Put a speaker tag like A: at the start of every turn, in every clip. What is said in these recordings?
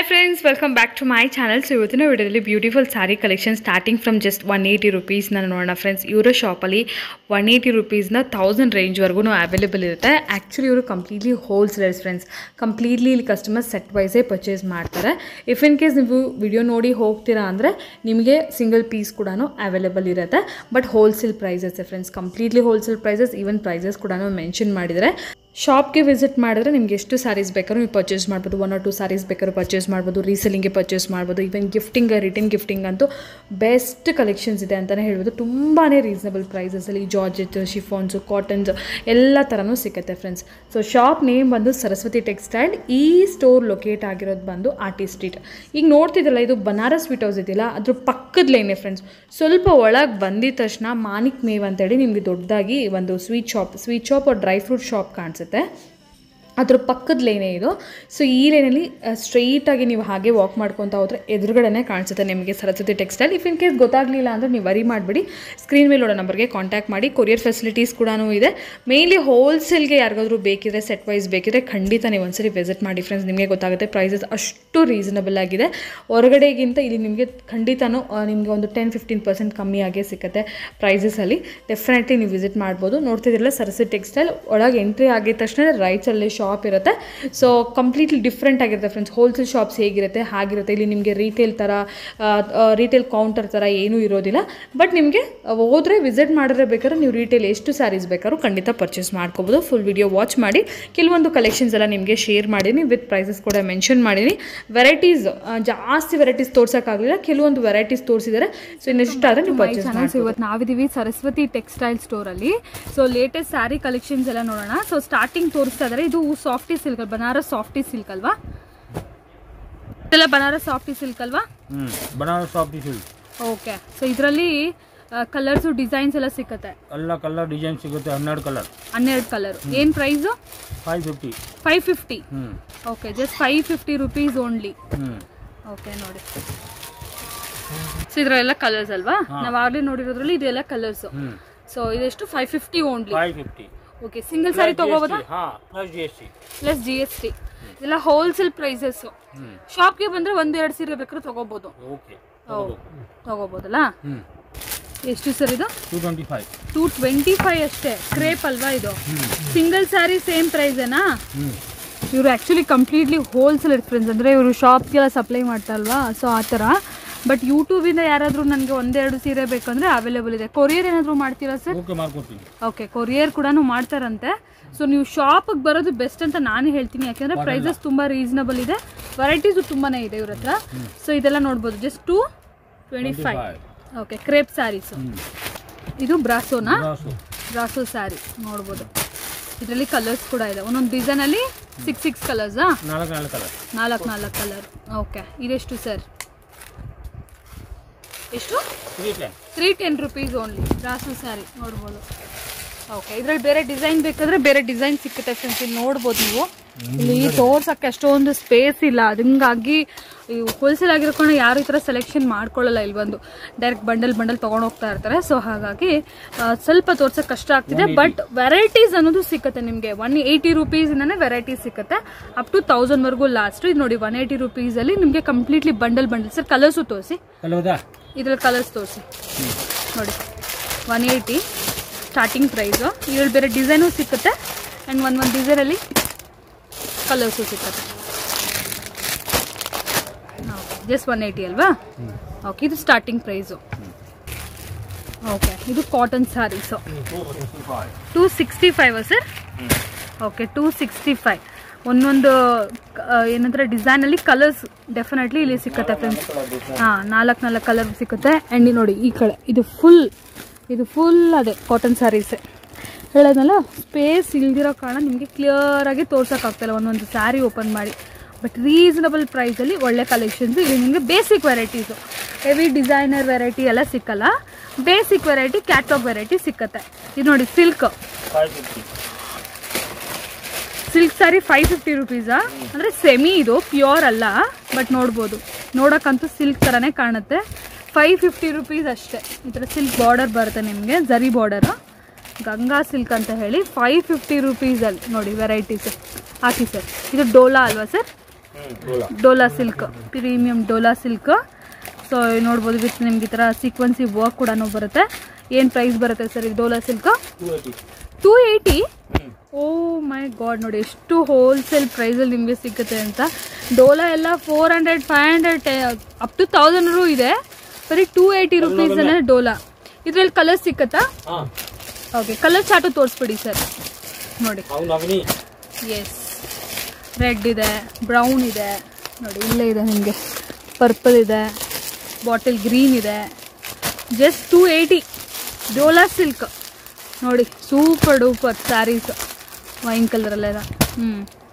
A: Friends welcome back to my channel so ಇವತ್ತಿನ ವಿಡಿಯೋದಲ್ಲಿ beautiful sari collection starting from just one eighty ರುಪೀಸ್ನ ನೋಡೋಣ friends ಇವರ ಶಾಪಲ್ಲಿ ಒನ್ ಏಯ್ಟಿ ರುಪೀಸ್ನ ತೌಸಂಡ್ ರೇಂಜ್ವರೆಗೂ ಅವೈಲೇಬಲ್ ಇರುತ್ತೆ ಆ್ಯಕ್ಚುಲಿ ಇವರು ಕಂಪ್ಲೀಟ್ಲಿ ಹೋಲ್ಸೇಲರ್ಸ್ ಫ್ರೆಂಡ್ಸ್ ಕಂಪ್ಲೀಟ್ಲಿ ಇಲ್ಲಿ ಕಸ್ಟಮರ್ ಸೆಟ್ ವೈಸೇ ಪರ್ಚೇಸ್ ಮಾಡ್ತಾರೆ ಇಫ್ ಇನ್ ಕೇಸ್ ನೀವು ವಿಡಿಯೋ ನೋಡಿ ಹೋಗ್ತೀರಾ ಅಂದರೆ ನಿಮಗೆ ಸಿಂಗಲ್ ಪೀಸ್ ಕೂಡ ಅವೈಲೇಬಲ್ ಇರುತ್ತೆ but wholesale prices friends completely wholesale prices even prices ಕೂಡ ಮೆನ್ಷನ್ ಮಾಡಿದರೆ ಶಾಪ್ಗೆ ವಿಸಿಟ್ ಮಾಡಿದ್ರೆ ನಿಮ್ಗೆ ಎಷ್ಟು ಸ್ಯಾರೀಸ್ ಬೇಕಾದ್ರೂ ನೀವು ಪರ್ಚೇಸ್ ಮಾಡ್ಬೋದು ಒನ್ ಆರ್ ಟು ಸ್ಯಾರೀಸ್ ಬೇಕಾದ್ರೂ ಪರ್ಚೇಸ್ ಮಾಡ್ಬೋದು ರೀಸೆಲಿಂಗ್ಗೆ ಪರ್ಚೇಸ್ ಮಾಡ್ಬೋದು ಈವನ್ ಗಿಫ್ಟಿಂಗ್ ರಿಟರ್ನ್ ಗಿಫ್ಟಿಂಗ್ ಅಂತೂ ಬೆಸ್ಟ್ ಕಲೆಕ್ಷನ್ಸ್ ಇದೆ ಅಂತಲೇ ಹೇಳ್ಬೋದು ತುಂಬಾ ರೀಸನಬಲ್ ಪ್ರೈಸಸಲ್ಲಿ ಜಾರ್ಜೆಟ್ ಶಿಫಾನ್ಸು ಕಾಟನ್ಸ್ ಎಲ್ಲ ಥರನೂ ಸಿಗುತ್ತೆ ಫ್ರೆಂಡ್ಸ್ ಸೊ ಶಾಪ್ ನೇಮ್ ಬಂದು ಸರಸ್ವತಿ ಟೆಕ್ಸ್ಟೈಲ್ ಈ ಸ್ಟೋರ್ ಲೊಕೇಟ್ ಆಗಿರೋದು ಬಂದು ಆರ್ಟಿ ಸ್ಟ್ರೀಟ್ ಈಗ ನೋಡ್ತಿದ್ರಲ್ಲ ಇದು ಬನಾರಸ್ ಸ್ವೀಟ್ ಹೌಸ್ ಇದೆಯಲ್ಲ ಅದ್ರ ಪಕ್ಕದ ಲೈನೆ ಫ್ರೆಂಡ್ಸ್ ಸ್ವಲ್ಪ ಒಳಗೆ ಬಂದಿದ ತಕ್ಷಣ ಮಾನಿಕ್ ಮೇವ್ ಅಂತೇಳಿ ನಿಮಗೆ ದೊಡ್ಡದಾಗಿ ಒಂದು sweet shop sweet shop dry fruit shop ಕಾಣಿಸುತ್ತೆ ಅದ್ರ ಪಕ್ಕದ ಲೈನೇ ಇದು ಸೊ ಈ ಲೈನಲ್ಲಿ ಸ್ಟ್ರೈಟಾಗಿ ನೀವು ಹಾಗೆ ವಾಕ್ ಮಾಡ್ಕೊತಾ ಹೋದರೆ ಎದುರುಗಡೆನೇ ಕಾಣಿಸುತ್ತೆ ನಿಮಗೆ Saraswati textile if in case ಗೊತ್ತಾಗಲಿಲ್ಲ ಅಂದರೆ ನೀವು ವರಿ ಮಾಡಿಬಿಡಿ ಸ್ಕ್ರೀನ್ ಮೇಲೆ ನೋಡೋ ನಂಬರ್ಗೆ ಕಾಂಟ್ಯಾಕ್ಟ್ ಮಾಡಿ ಕೊರಿಯರ್ ಫೆಸಿಲಿಟೀಸ್ ಕೂಡ ಇದೆ ಮೇಯ್ನ್ಲಿ ಹೋಲ್ಸೇಲ್ಗೆ ಯಾರಿಗಾದ್ರೂ ಬೇಕಿದ್ರೆ ಸೆಟ್ ವೈಸ್ ಬೇಕಿದ್ರೆ ಖಂಡಿತ ನೀವು ಒಂದ್ಸರಿ ವಿಸಿಟ್ ಮಾಡಿ ಫ್ರೆಂಡ್ಸ್ ನಿಮಗೆ ಗೊತ್ತಾಗುತ್ತೆ ಪ್ರೈಸಸ್ ಅಷ್ಟು ರೀಸನಬಲ್ ಆಗಿದೆ ಹೊರಗಡೆಗಿಂತ ಇಲ್ಲಿ ನಿಮಗೆ ಖಂಡಿತನೂ ಆ, ನಿಮಗೆ ಒಂದು ಟೆನ್ ಫಿಫ್ಟೀನ್ ಪರ್ಸೆಂಟ್ ಕಮ್ಮಿ ಆಗೇ ಸಿಗುತ್ತೆ ಪ್ರೈಸಸಲ್ಲಿ ಡೆಫಿನೆಟ್ಲಿ ನೀವು ವಿಸಿಟ್ ಮಾಡ್ಬೋದು ನೋಡ್ತಿದ್ರಲ್ಲ ಸರಸ್ವತಿ ಟೆಕ್ಸ್ಟೈಲ್ ಒಳಗೆ ಎಂಟ್ರಿ ಆಗಿದ ತಕ್ಷಣ ರೈಟ್ಸಲ್ಲಿ ಶಾಪ್ ಇರುತ್ತೆ ಸೊ ಕಂಪ್ಲೀಟ್ಲಿ ಡಿಫ್ರೆಂಟ್ ಆಗಿರುತ್ತೆ ಫ್ರೆಂಡ್ಸ್ ಹೋಲ್ಸೇಲ್ ಶಾಪ್ಸ್ ಹೇಗಿರುತ್ತೆ ಹಾಗಿರುತ್ತೆ ಇಲ್ಲಿ ನಿಮಗೆ ರೀಟೇಲ್ ಥರ ರೀಟೇಲ್ ಕೌಂಟರ್ ಥರ ಏನೂ ಇರೋದಿಲ್ಲ ಬಟ್ ನಿಮಗೆ ಹೋದರೆ ವಿಸಿಟ್ ಮಾಡಿದ್ರೆ ಬೇಕಾದ್ರೆ ನೀವು ರೀಟೇಲ್ ಎಷ್ಟು ಸ್ಯಾರೀಸ್ ಬೇಕಾದ್ರೂ ಖಂಡಿತ ಪರ್ಚೇಸ್ ಮಾಡ್ಕೋಬೋದು ಫುಲ್ ವಿಡಿಯೋ ವಾಚ್ ಮಾಡಿ ಕೆಲವೊಂದು ಕಲೆಕ್ಷನ್ಸ್ ಎಲ್ಲ ನಿಮಗೆ ಶೇರ್ ಮಾಡೀನಿ ವಿತ್ ಪ್ರೈಸಸ್ ಕೂಡ ಮೆನ್ಷನ್ ಮಾಡೀನಿ ವೆರೈಟೀಸ್ ಜಾಸ್ತಿ ವೆರೈಟೀಸ್ ತೋರ್ಸೋಕ್ಕಾಗಲಿಲ್ಲ ಕೆಲವೊಂದು ವೆರೈಟೀಸ್ ತೋರಿಸಿದ್ದಾರೆ ಸೊ ಇನ್ನೆಷ್ಟು ಆದರೆ ನೀವು ಪರ್ಚೇಸ್ ಮಾಡಿ
B: ಸೊ ಇವತ್ತು ನಾವಿದೀವಿ ಸರಸ್ವತಿ ಟೆಕ್ಸ್ಟೈಲ್ ಸ್ಟೋರ್ ಅಲ್ಲಿ ಸೊ ಲೇಟೆಸ್ಟ್ ಸ್ಯಾರಿ ಕಲೆಕ್ಷನ್ಸ್ ಎಲ್ಲ ನೋಡೋಣ ಸೊ ಸ್ಟಾರ್ಟಿಂಗ್ ತೋರಿಸ್ತಾ ಇದಾರೆ ಇದು softy silk Banaras softy silk ಅಲ್ವಾ ಇದೆಲ್ಲ ಬನಾರಸ್ ಸಾಫ್ಟಿ ಸಿಲ್ಕ್ ಅಲ್ವಾ
C: hmm Banaras soft silk
B: okay so ಇದರಲ್ಲಿ ಕಲರ್ಸು ಡಿಸೈನ್ಸ್ ಎಲ್ಲ ಸಿಕ್ಕತ್ತೆ
C: ಎಲ್ಲ ಕಲರ್ ಡಿಸೈನ್ ಸಿಗುತ್ತೆ ಹನ್ನೆರಡು ಕಲರ್
B: ಹನ್ನೆರಡು ಕಲರ್ ಏನು price
C: five fifty
B: five fifty
C: hmm
B: okay just five fifty rupees only
C: hmm
B: okay ನೋಡಿ ಸೊ ಇದರೆಲ್ಲ ಕಲರ್ಸ್ ಅಲ್ವಾ ನಾವು ಆಗಲೇ ನೋಡಿರೋದ್ರಲ್ಲಿ ಇದೆಲ್ಲ ಕಲರ್ಸು
C: ಹ್ಮ್
B: ಸೊ ಇದೆಷ್ಟು five fifty only
C: five fifty
B: okay single sari ತಗೋಬೋದಾ
C: ಹಾ plus G S T
B: plus G S T ಇದೆಲ್ಲ ಹೋಲ್ಸೇಲ್ ಪ್ರೈಸಸ್
C: ಹ್ಮ್
B: ಶಾಪ್ಗೆ ಬಂದ್ರೆ ಒಂದ್ ಎರಡು ಸೀರೆ ಬೇಕಾದ್ರೆ ತಗೋಬಹುದು
C: ಓಕೆ
B: ತಗೋಬಹುದಲ್ಲ
C: ಹ್ಮ್
B: ಎಷ್ಟು ಸರ್ ಇದು
C: two twenty five
B: two twenty five ಅಷ್ಟೇ ಕ್ರೇಪ್ ಅಲ್ವಾ ಇದು ಸಿಂಗಲ್ ಸ್ಯಾರಿ ಸೇಮ್ ಪ್ರೈಸೇನಾ
C: ಹ್ಮ್
B: ಇವರು ಆ್ಯಕ್ಚುಲಿ ಕಂಪ್ಲೀಟ್ಲಿ ಹೋಲ್ಸೇಲ್ ಫ್ರೆಂಡ್ಸ್ ಅಂದರೆ ಇವರು ಶಾಪ್ಗೆಲ್ಲ ಸಪ್ಲೈ ಮಾಡ್ತಾರಲ್ವಾ ಸೊ ಆ ಥರ ಬಟ್ ಯೂಟ್ಯೂಬಿಂದ ಯಾರಾದರೂ ನನಗೆ ಒಂದೆರಡು ಸೀರೆ ಬೇಕಂದರೆ ಅವೈಲೇಬಲ್ ಇದೆ ಕೊರಿಯರ್ ಏನಾದರೂ ಮಾಡ್ತೀರಾ ಸರ್
C: ಓಕೆ ಮಾಡ್ಕೊಡ್ತೀನಿ
B: ಓಕೆ ಕೊರಿಯರ್ ಕೂಡ ಮಾಡ್ತಾರಂತೆ ಸೊ ನೀವು ಶಾಪಿಗೆ ಬರೋದು ಬೆಸ್ಟ್ ಅಂತ ನಾನು ಹೇಳ್ತೀನಿ ಯಾಕೆಂದರೆ ಪ್ರೈಸಸ್ ತುಂಬ ರೀಸನಬಲ್ ಇದೆ ವೆರೈಟೀಸು ತುಂಬಾ ಇದೆ ಇವ್ರ ಹತ್ರ ಸೊ ಇದೆಲ್ಲ ನೋಡ್ಬೋದು just two twenty five okay crepe saris
C: hmm
B: ಇದು ಬ್ರಾಸೋನಾ
C: ಬನಾರಸ್ಸು.
B: ಬ್ರಾಸೋ ಸ್ಯಾರಿ ನೋಡ್ಬೋದು ಇದರಲ್ಲಿ ಕಲರ್ಸ್ ಕೂಡ ಇದೆ ಒಂದೊಂದು ಡಿಸೈನಲ್ಲಿ ಸಿಕ್ಸ್ ಸಿಕ್ಸ್ ಕಲರ್ಸಾ
C: ನಾಲ್ಕು ನಾಲ್ಕು ಕಲರ್
B: ನಾಲ್ಕು ನಾಲ್ಕು ಕಲರ್ ಓಕೆ ಇದೆಷ್ಟು ಸರ್ ಎಷ್ಟು
C: three ten
B: three ten rupees only brasso sari ನೋಡ್ಬೋದು ಓಕೆ ಇದ್ರಲ್ಲಿ ಬೇರೆ ಡಿಸೈನ್ ಬೇಕಾದ್ರೆ ಬೇರೆ ಡಿಸೈನ್ ಸಿಕ್ಕುತ್ತೆ ಫ್ರೆಂಡ್ಸ್ ಇಲ್ಲಿ ನೋಡ್ಬೋದು ನೀವು ಇಲ್ಲಿ ತೋರ್ಸಕ್ಕೆ ಅಷ್ಟೊಂದು ಸ್ಪೇಸ್ ಇಲ್ಲ ಅದಂಗಾಗಿ ಈ ಹೋಲ್ಸೇಲ್ ಆಗಿರೋಕೊಂಡು ಯಾರು ಈ ಥರ ಸೆಲೆಕ್ಷನ್ ಮಾಡ್ಕೊಳ್ಳಲ್ಲ ಇಲ್ಲಿ ಬಂದು ಡೈರೆಕ್ಟ್ ಬಂಡಲ್ ಬಂಡಲ್ ತೊಗೊಂಡು ಹೋಗ್ತಾ ಇರ್ತಾರೆ ಸೊ ಹಾಗಾಗಿ ಆ, ಸ್ವಲ್ಪ ತೋರ್ಸಕ್ಕೆ ಕಷ್ಟ ಆಗ್ತಿದೆ ಬಟ್ ವೆರೈಟೀಸ್ ಅನ್ನೋದು ಸಿಕ್ಕತ್ತೆ ನಿಮಗೆ ಒನ್ ಏಯ್ಟಿ ರುಪೀಸಿಂದನೇ ವೆರೈಟೀಸ್ ಸಿಕ್ಕತ್ತೆ ಅಪ್ ಟು ತೌಸಂಡ್ವರೆಗೂ ಲಾಸ್ಟ್ ಇದು ನೋಡಿ ಒನ್ ಏಯ್ಟಿ ರುಪೀಸಲ್ಲಿ ನಿಮಗೆ completely bundle bundle sir colours ತೋರಿಸಿ
C: ಕಲೌದಾ
B: ಇದ್ರಲ್ಲಿ ಕಲರ್ಸ್ ತೋರಿಸಿ ನೋಡಿ ಒನ್ ಏಯ್ಟಿ ಸ್ಟಾರ್ಟಿಂಗ್ ಪ್ರೈಸು ಇದ್ರಲ್ಲಿ ಬೇರೆ ಡಿಸೈನು ಸಿಕ್ಕುತ್ತೆ ಆ್ಯಂಡ್ ಒಂದು ಒಂದು ಡಿಸೈನಲ್ಲಿ ಕಲರ್ಸು ಸಿಕ್ಕುತ್ತೆ ಜಸ್ಟ್ ಒನ್ ಏಯ್ಟಿ ಅಲ್ವಾ ಓಕೆ ಇದು ಸ್ಟಾರ್ಟಿಂಗ್ ಪ್ರೈಸು ಓಕೆ ಇದು cotton saris two sixty five sir okay two sixty five ಒಂದೊಂದು ಆ, ಏನಂದ್ರೆ ಡಿಸೈನಲ್ಲಿ ಕಲರ್ಸ್ ಡೆಫಿನೆಟ್ಲಿ ಇಲ್ಲಿ ಸಿಕ್ಕತ್ತೆ ಫ್ರೆಂಡ್ಸ್ ಹಾಂ ನಾಲ್ಕು ನಾಲ್ಕು ಕಲರ್ ಸಿಕ್ಕುತ್ತೆ ಆ್ಯಂಡ್ ನೋಡಿ ಈ ಕಡೆ ಇದು ಫುಲ್ ಇದು ಫುಲ್ ಅದೇ ಕಾಟನ್ ಸ್ಯಾರೀಸೇ ಹೇಳೋದ್ನಲ್ಲ ಸ್ಪೇಸ್ ಇಲ್ದಿರೋ ಕಾರಣ ನಿಮಗೆ ಕ್ಲಿಯರಾಗಿ ತೋರ್ಸೋಕ್ಕಾಗ್ತಾಯಿಲ್ಲ ಒಂದೊಂದು ಸ್ಯಾರಿ ಓಪನ್ ಮಾಡಿ ಬಟ್ ರೀಸನಬಲ್ ಪ್ರೈಸಲ್ಲಿ ಒಳ್ಳೆ ಕಲೆಕ್ಷನ್ಸ್ ಇಲ್ಲಿ ನಿಮಗೆ basic varieties heavy designer variety ಎಲ್ಲ ಸಿಕ್ಕಲ್ಲ ಬೇಸಿಕ್ ವೆರೈಟಿ ಕ್ಯಾಟಾಗ್ ವೆರೈಟಿ ಸಿಕ್ಕತ್ತೆ ಇದು ನೋಡಿ silk
C: five fifty
B: silk sari five fifty ರುಪೀಸಾ ಅಂದರೆ ಸೆಮಿ ಇದು ಪ್ಯೂರ್ ಅಲ್ಲ ಬಟ್ ನೋಡ್ಬೋದು ನೋಡೋಕ್ಕಂತೂ ಸಿಲ್ಕ್ ಥರನೇ ಕಾಣುತ್ತೆ ಫೈವ್ ಫಿಫ್ಟಿ ರುಪೀಸ್ ಅಷ್ಟೇ ಈ ಥರ ಸಿಲ್ಕ್ ಬಾರ್ಡರ್ ಬರುತ್ತೆ ನಿಮಗೆ ಜರಿ ಬಾರ್ಡರು ಗಂಗಾ ಸಿಲ್ಕ್ ಅಂತ ಹೇಳಿ ಫೈವ್ ಫಿಫ್ಟಿ ರುಪೀಸಲ್ಲಿ ನೋಡಿ ವೆರೈಟೀಸ್ ಹಾಕಿ ಸರ್ ಇದು ಡೋಲಾ ಅಲ್ವಾ sir dola silk premium dola silk so ನೋಡ್ಬೋದು ವಿತ್ ನಿಮ್ಗೆ ಈ ಥರ ಸೀಕ್ವೆನ್ಸಿ ವರ್ಕ್ ಕೂಡ ಬರುತ್ತೆ ಏನು ಪ್ರೈಸ್ ಬರುತ್ತೆ ಸರ್ ಇದು dola silk two eighty oh my god ನೋಡಿ ಎಷ್ಟು ಹೋಲ್ಸೇಲ್ ಪ್ರೈಸಲ್ಲಿ ನಿಮಗೆ ಸಿಗುತ್ತೆ ಅಂತ ಡೋಲಾ ಎಲ್ಲ four hundred five hundred up to ತೌಸಂಡ್ರು ಇದೆ ಬರೀ ಟೂ ಏಯ್ಟಿ ರುಪೀಸ್ ಡೋಲಾ ಇದ್ರಲ್ಲಿ ಕಲರ್ ಸಿಕ್ಕತ್ತಾ
C: ಹಾಂ
B: ಓಕೆ ಕಲರ್ ಚಾಟು ತೋರಿಸ್ಬಿಡಿ ಸರ್ ನೋಡಿ
C: ಅವ್ನು ಅವನಿ
B: ಎಸ್ ರೆಡ್ ಇದೆ ಬ್ರೌನ್ ಇದೆ ನೋಡಿ ಇಲ್ಲೇ ಇದೆ ನಿಮಗೆ ಪರ್ಪಲ್ ಇದೆ ಬಾಟಲ್ ಗ್ರೀನ್ ಇದೆ just two eighty dola silk ನೋಡಿ ಸೂಪರ್ ಡೂಪರ್ ಸ್ಯಾರೀಸ್ ವೈನ್ ಕಲರಲ್ಲೆಲ್ಲ ಹ್ಞೂ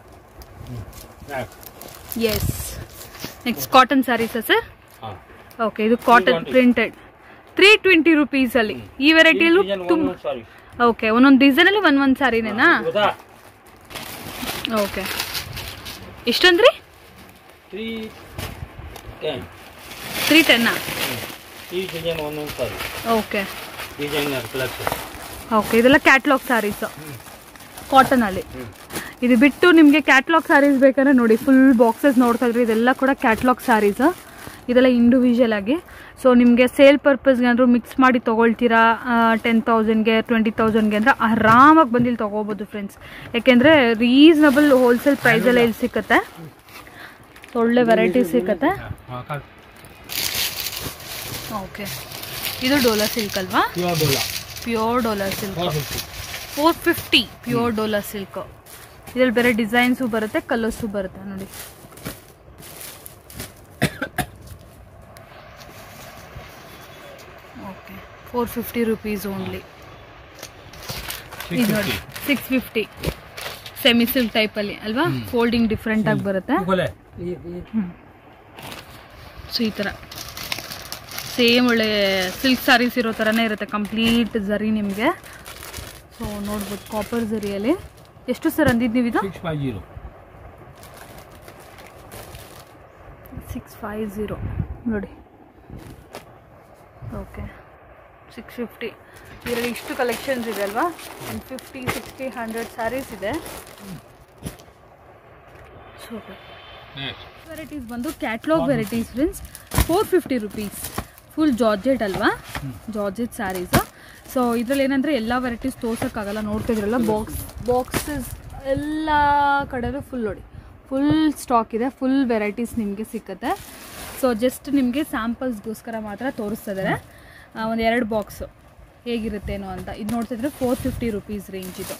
B: ಎಸ್ ನೆಕ್ಸ್ಟ್ ಕಾಟನ್ ಸ್ಯಾರೀಸಾ ಸರ್
C: ಹಾಂ
B: ಓಕೆ ಇದು ಕಾಟನ್ ಪ್ರಿಂಟೆಡ್ ತ್ರೀ ಟ್ವೆಂಟಿ ರುಪೀಸಲ್ಲಿ ಈ ವೆರೈಟಿಯಲ್ಲೂ ತುಂಬ
C: ಸಾರಿ
B: ಓಕೆ ಒಂದೊಂದು ಡಿಸೈನಲ್ಲಿ ಒಂದು ಒಂದು ಸ್ಯಾರಿನೇನಾ
C: ಹೌದಾ
B: ಓಕೆ ಎಷ್ಟಂದ್ರಿ
C: ತ್ರೀ ಟೆನ್
B: ತ್ರೀ ಟೆನ್ನಾ
C: ಈ ಡಿಸೈನ್ ಒಂದೊಂದು ಸಾರಿ
B: ಓಕೆ
C: ಡಿಸೈನರ್ ಕಲೆಕ್ಷನ್
B: ಓಕೆ ಇದೆಲ್ಲ ಕ್ಯಾಟ್ಲಾಗ್ ಸ್ಯಾರೀಸು ಕಾಟನಲ್ಲಿ ಇದು ಬಿಟ್ಟು ನಿಮಗೆ ಕ್ಯಾಟ್ಲಾಗ್ ಸ್ಯಾರೀಸ್ ಬೇಕಂದ್ರೆ ನೋಡಿ ಫುಲ್ ಬಾಕ್ಸಸ್ ನೋಡ್ತಾ ಇದ್ರಿ ಇದೆಲ್ಲ ಕೂಡ ಕ್ಯಾಟ್ಲಾಗ್ ಸ್ಯಾರೀಸ್ ಇದೆಲ್ಲ ಇಂಡಿವಿಜುವಲ್ ಆಗಿ ಸೊ ನಿಮಗೆ ಸೇಲ್ ಪರ್ಪಸ್ಗೆ ಏನಾದ್ರು ಮಿಕ್ಸ್ ಮಾಡಿ ತೊಗೊಳ್ತೀರಾ ಟೆನ್ ತೌಸಂಡ್ಗೆ ಟ್ವೆಂಟಿ ತೌಸಂಡ್ಗೆ ಅಂದರೆ ಆರಾಮಾಗಿ ಬಂದು ಇಲ್ಲಿ ತೊಗೋಬೋದು ಫ್ರೆಂಡ್ಸ್ ಯಾಕೆಂದರೆ ರೀಸನಬಲ್ ಹೋಲ್ಸೇಲ್ ಪ್ರೈಸಲ್ಲೇ ಇಲ್ಲಿ ಸಿಕ್ಕತ್ತೆ ಒಳ್ಳೆ ವೆರೈಟೀಸ್ ಸಿಕ್ಕತ್ತೆ ಓಕೆ ಇದು ಡೋಲಾ ಸಿಲ್ಕ್ ಅಲ್ವಾ
C: pure dola
B: pure dola silk
C: four fifty
B: four fifty pure dola silk ಇದ್ರಲ್ಲಿ ಬೇರೆ ಡಿಸೈನ್ಸು ಬರುತ್ತೆ ಕಲರ್ಸು ಬರುತ್ತೆ ನೋಡಿ okay four fifty rupees only ಇದು ನೋಡಿ ಸಿಕ್ಸ್ ಫಿಫ್ಟಿ ಸೆಮಿ ಸಿಲ್ಕ್ ಟೈಪಲ್ಲಿ ಅಲ್ವಾ ಫೋಲ್ಡಿಂಗ್ ಡಿಫ್ರೆಂಟ್ ಆಗಿ ಬರುತ್ತೆ ಸೊ ಈ ಥರ ಸೇಮ್ ಒಳ್ಳೆ ಸಿಲ್ಕ್ ಸ್ಯಾರೀಸ್ ಇರೋ ಥರನೇ ಇರುತ್ತೆ ಕಂಪ್ಲೀಟ್ ಝರಿ ನಿಮಗೆ ಸೊ ನೋಡ್ಬೋದು ಕಾಪರ್ ಝರಿಯಲ್ಲಿ ಎಷ್ಟು ಸರ್ ಅಂದಿದ್ದು ನೀವು ಇದು
C: six five zero
B: six five zero ನೋಡಿ ಓಕೆ ಸಿಕ್ಸ್ ಫಿಫ್ಟಿ ಇದರಲ್ಲಿ ಇಷ್ಟು ಕಲೆಕ್ಷನ್ಸ್ ಇದೆ ಅಲ್ವಾ ಒಂದು ಫಿಫ್ಟಿ ಸಿಕ್ಸ್ಟಿ ಹಂಡ್ರೆಡ್ ಸ್ಯಾರೀಸ್ ಇದೆ ಸೂಪರ್ ವೆರೈಟೀಸ್ ಬಂದು catalogue varieties friends four fifty rupees full georgette ಅಲ್ವಾ ಜಾರ್ಜೆಟ್ ಸ್ಯಾರೀಸು ಸೊ ಇದರಲ್ಲಿ ಏನಂದರೆ ಎಲ್ಲ ವೆರೈಟೀಸ್ ತೋರ್ಸೋಕ್ಕಾಗಲ್ಲ ನೋಡ್ತಿದ್ರಲ್ಲ ಬಾಕ್ಸ್ ಬಾಕ್ಸಸ್ ಎಲ್ಲ ಕಡೆಯೂ ಫುಲ್ ನೋಡಿ ಫುಲ್ ಸ್ಟಾಕ್ ಇದೆ ಫುಲ್ ವೆರೈಟೀಸ್ ನಿಮಗೆ ಸಿಕ್ಕತ್ತೆ ಸೊ ಜಸ್ಟ್ ನಿಮಗೆ ಸ್ಯಾಂಪಲ್ಸ್ಗೋಸ್ಕರ ಮಾತ್ರ ತೋರಿಸ್ತಾ ಇದ್ದಾರೆ ಒಂದು ಎರಡು ಬಾಕ್ಸು ಹೇಗಿರುತ್ತೇನೋ ಅಂತ ಇದು ನೋಡ್ತಿದ್ರೆ ಫೋರ್ ಫಿಫ್ಟಿ ರುಪೀಸ್ ರೇಂಜ್ ಇದು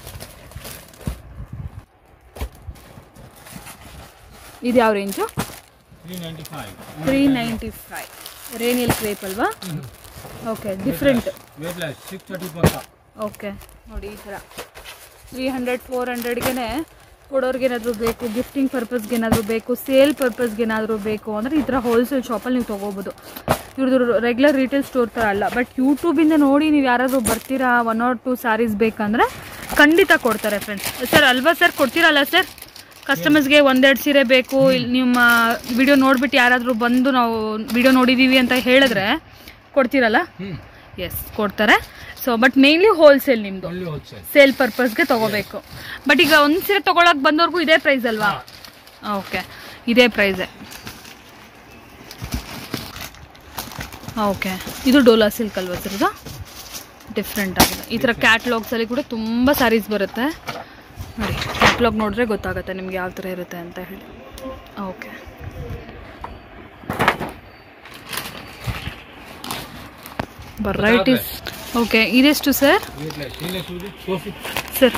B: ಇದು ಯಾವ range
C: three ninety five
B: three ninety five ರೇನಿಯಲ್ ಕ್ರೇಪ್ ಅಲ್ವಾ okay different
C: weightless six thirty ಪಕ್ಕ
B: ಓಕೆ ನೋಡಿ ಈ ಥರ ತ್ರೀ ಹಂಡ್ರೆಡ್ ಫೋರ್ ಹಂಡ್ರೆಡ್ಗೆ ಕೊಡೋರ್ಗೆ ಏನಾದರೂ ಬೇಕು ಗಿಫ್ಟಿಂಗ್ ಪರ್ಪಸ್ಗೆ ಏನಾದರೂ ಬೇಕು ಸೇಲ್ ಪರ್ಪಸ್ಗೆ ಏನಾದರೂ ಬೇಕು ಅಂದರೆ ಈ ಥರ ಹೋಲ್ಸೇಲ್ ಶಾಪಲ್ಲಿ ನೀವು ತೊಗೋಬೋದು ಇವ್ರದ್ದು ರೆಗ್ಯುಲರ್ ರಿಟೇಲ್ ಸ್ಟೋರ್ ಥರ ಅಲ್ಲ ಬಟ್ ಯೂಟ್ಯೂಬಿಂದ ನೋಡಿ ನೀವು ಯಾರಾದರೂ ಬರ್ತೀರಾ ಒನ್ ಆರ್ ಟೂ ಸ್ಯಾರೀಸ್ ಬೇಕಂದರೆ ಖಂಡಿತ ಕೊಡ್ತಾರೆ ಫ್ರೆಂಡ್ಸ್ ಸರ್ ಅಲ್ವಾ ಸರ್ ಕೊಡ್ತೀರಲ್ಲ ಸರ್ ಕಸ್ಟಮರ್ಸ್ಗೆ ಒಂದೆರಡು ಸೀರೆ ಬೇಕು ಇಲ್ಲಿ ನಿಮ್ಮ ವಿಡಿಯೋ ನೋಡ್ಬಿಟ್ಟು ಯಾರಾದರೂ ಬಂದು ನಾವು ವಿಡಿಯೋ ನೋಡಿದ್ದೀವಿ ಅಂತ ಹೇಳಿದ್ರೆ ಕೊಡ್ತೀರಲ್ಲ
C: ಹ್ಞೂ
B: ಎಸ್ ಕೊಡ್ತಾರೆ ಸೊ ಬಟ್ ಮೇನ್ಲಿ ಹೋಲ್ಸೇಲ್ ನಿಮ್ಮದು
C: ಒಳ್ಳೆ ಹೋಲ್ಸೇಲ್
B: ಸೇಲ್ ಪರ್ಪಸ್ಗೆ ತಗೋಬೇಕು ಬಟ್ ಈಗ ಒಂದು ಸೀರೆ ತಗೊಳಕ್ ಬಂದವ್ರಿಗೂ ಇದೇ ಪ್ರೈಸ್ ಅಲ್ವಾ ಓಕೆ ಇದೇ ಪ್ರೈಸೇ ಓಕೆ ಇದು ಡೋಲಾ ಸಿಲ್ಕ್ ಅಲ್ವಾ ಸರ್ ಇದು ಡಿಫ್ರೆಂಟ್ ಆಗಿದೆ ಈ ಥರ ಕ್ಯಾಟ್ಲಾಗ್ಸಲ್ಲಿ ಕೂಡ ತುಂಬ ಸ್ಯಾರೀಸ್ ಬರುತ್ತೆ ನೋಡಿ ಕ್ಯಾಟ್ಲಾಗ್ ನೋಡಿದ್ರೆ ಗೊತ್ತಾಗುತ್ತೆ ನಿಮ್ಗೆ ಯಾವ ಥರ ಇರುತ್ತೆ ಅಂತ ಹೇಳಿ ಓಕೆ ವೆರೈಟೀಸ್ ಓಕೆ ಇದೆಷ್ಟು ಸರ್
C: ವೇಟ್ಲೆಸ್ ಇಲ್ಲ ಸೂಜಿ four fifty
B: sir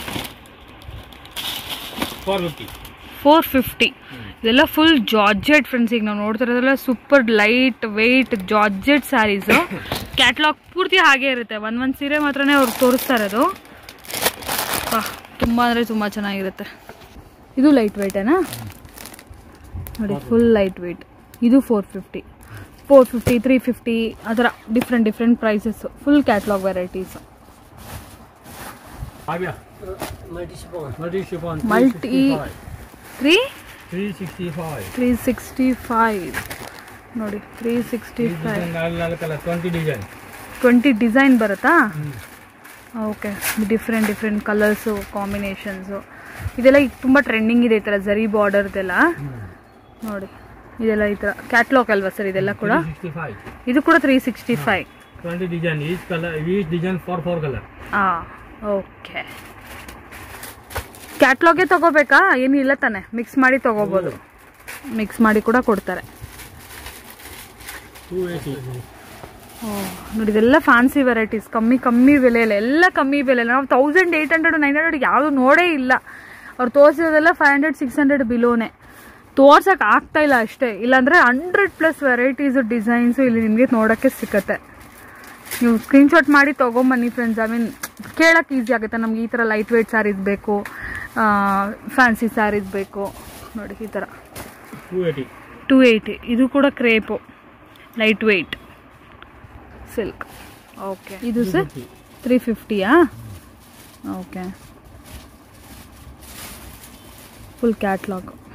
C: four fifty
B: four fifty ಇದೆಲ್ಲ ಫುಲ್ ಜಾರ್ಜೆಟ್ ಫ್ರೆಂಡ್ಸ್ ಈಗ ನಾವು ನೋಡ್ತಾ ಇರೋದೆಲ್ಲ super light weight georgette saris catalogue ಪೂರ್ತಿ ಹಾಗೆ ಇರುತ್ತೆ ಒಂದು ಒಂದು ಸೀರೆ ಮಾತ್ರನೇ ಅವ್ರು ತೋರಿಸ್ತಾ ಇರೋದು ವಾಹ್, ತುಂಬ ಅಂದರೆ ತುಂಬ ಚೆನ್ನಾಗಿರುತ್ತೆ ಇದು ಲೈಟ್ ವೆಯ್ಟೇನಾ ನೋಡಿ ಫುಲ್ ಲೈಟ್ ವೆಯ್ಟ್ ಇದು four fifty four fifty three fifty ಆ ಥರ different different prices full catalogue varieties
C: ಆಗ್ಯಾ multi chiffon
B: multi three
C: three sixty five
B: three sixty five ನೋಡಿ ತ್ರೀ ಸಿಕ್ಸ್ಟಿ ಫೈವ್
C: ನಾಲ್ಕು ನಾಲ್ಕಲ್ಲ ಟ್ವೆಂಟಿ ಡಿಸೈನ್
B: ಟ್ವೆಂಟಿ ಡಿಸೈನ್ ಬರುತ್ತಾ okay different different colours combinations ಇದೆಲ್ಲ ಈಗ ತುಂಬ ಟ್ರೆಂಡಿಂಗ್ ಇದೆ ಈ ಥರ ಜರಿ ಬಾರ್ಡರ್ದೆಲ್ಲ ನೋಡಿ ಇದೆಲ್ಲ ಈ ಥರ ಕ್ಯಾಟ್ಲಾಗ್ ಅಲ್ವಾ ಸರ್ ಇದೆಲ್ಲ ಕೂಡ
C: 365.
B: ಇದು ಕೂಡ three sixty five
C: 20 design. Each color, each design for four color.
B: ಹಾಂ ಓಕೆ ಕ್ಯಾಟ್ಲಾಗೆ ತಗೋಬೇಕಾ ಏನಿಲ್ಲ ತಾನೆ ಮಿಕ್ಸ್ ಮಾಡಿ ತಗೋಬೋದು ಮಿಕ್ಸ್ ಮಾಡಿ ಕೂಡ ಕೊಡ್ತಾರೆ
C: 280.
B: ನೋಡಿ ಇದೆಲ್ಲ ಫ್ಯಾನ್ಸಿ ವೆರೈಟೀಸ್ ಕಮ್ಮಿ ಕಮ್ಮಿ ಬೆಲೆಯಲ್ಲಿ ಎಲ್ಲ ಕಮ್ಮಿ ಬೆಲೆ ನಾವು thousand eight hundred nine hundred ಯಾವುದು ನೋಡೇ ಇಲ್ಲ ಅವ್ರು ತೋರಿಸಿರೋದೆಲ್ಲ ಫೈವ್ ಹಂಡ್ರೆಡ್ ಸಿಕ್ಸ್ ಹಂಡ್ರೆಡ್ ಬಿಲೋನೆ ತೋರ್ಸಕ್ಕೆ ಆಗ್ತಾ ಇಲ್ಲ ಅಷ್ಟೇ ಇಲ್ಲಾಂದರೆ ಹಂಡ್ರೆಡ್ ಪ್ಲಸ್ ವೆರೈಟೀಸು ಡಿಸೈನ್ಸು ಇಲ್ಲಿ ನಿಮಗೆ ನೋಡೋಕ್ಕೆ ಸಿಕ್ಕತ್ತೆ ನೀವು ಸ್ಕ್ರೀನ್ಶಾಟ್ ಮಾಡಿ ತೊಗೊಂಬನ್ನಿ ಫ್ರೆಂಡ್ಸ್ ಐ ಮೀನ್ ಕೇಳಕ್ಕೆ ಈಸಿ ಆಗುತ್ತೆ ನಮ್ಗೆ ಈ ಥರ ಲೈಟ್ ವೇಟ್ ಸ್ಯಾರೀಸ್ ಬೇಕು ಫ್ಯಾನ್ಸಿ ಸ್ಯಾರೀಸ್ ಬೇಕು ನೋಡಿ ಈ ಥರ
C: 280.
B: ಟೂ ಏಯ್ಟಿ ಇದು ಕೂಡ crepe light weight silk okay ಇದು ಸರ್ ತ್ರೀ ಫಿಫ್ಟಿಯಾ ಓಕೆ ಫುಲ್ ಕ್ಯಾಟ್ಲಾಗ್